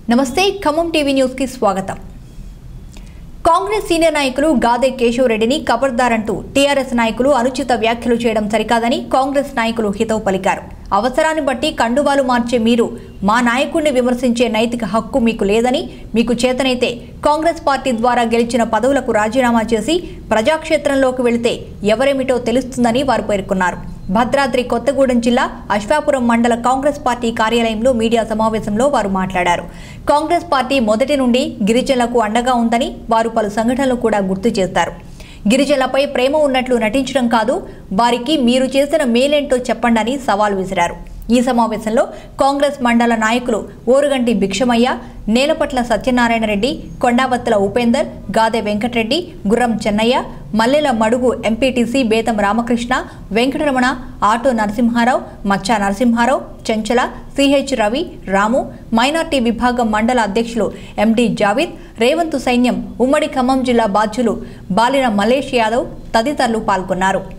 నమస్తే ఖమ్మం టీవీ న్యూస్కి స్వాగతం కాంగ్రెస్ సీనియర్ నాయకులు గాదే కేశవరెడ్డిని ఖబర్దార్ అంటూ టీఆర్ఎస్ నాయకులు అనుచిత వ్యాఖ్యలు చేయడం సరికాదని కాంగ్రెస్ నాయకులు హితవు పలికారు అవసరాన్ని బట్టి కండువాలు మార్చే మీరు మా నాయకుడిని విమర్శించే నైతిక హక్కు మీకు లేదని మీకు చేతనైతే కాంగ్రెస్ పార్టీ ద్వారా గెలిచిన పదవులకు రాజీనామా చేసి ప్రజాక్షేత్రంలోకి వెళితే ఎవరేమిటో తెలుస్తుందని వారు పేర్కొన్నారు భద్రాద్రి కొత్తగూడెం జిల్లా అశ్వాపురం మండల కాంగ్రెస్ పార్టీ కార్యాలయంలో మీడియా సమావేశంలో వారు మాట్లాడారు కాంగ్రెస్ పార్టీ మొదటి నుండి గిరిజనులకు అండగా ఉందని వారు పలు సంఘటనలు కూడా గుర్తు చేస్తారు గిరిజనులపై ప్రేమ ఉన్నట్లు నటించడం కాదు వారికి మీరు చేసిన మేలేంటో చెప్పండని సవాల్ విసిరారు ఈ సమావేశంలో కాంగ్రెస్ మండల నాయకులు ఓరుగంటి భిక్షమయ్య నేలపట్ల సత్యనారాయణ రెడ్డి కొండావత్తల ఉపేందర్ గాదె వెంకటరెడ్డి గుర్రం Chennaiah Mallela Madugu MPTC Betham Ramakrishna Venkataramana auto Narasimharao Maccha Narasimharao Chenchala CH Ravi Ramu minority విభాగం మండల అధ్యక్షులు ఎండి జావిద్ రేవంతు సైన్యం ఉమ్మడి ఖమ్మం జిల్లా బాధ్యులు బాలిన మలేష్ యాదవ్ తదితరులు పాల్గొన్నారు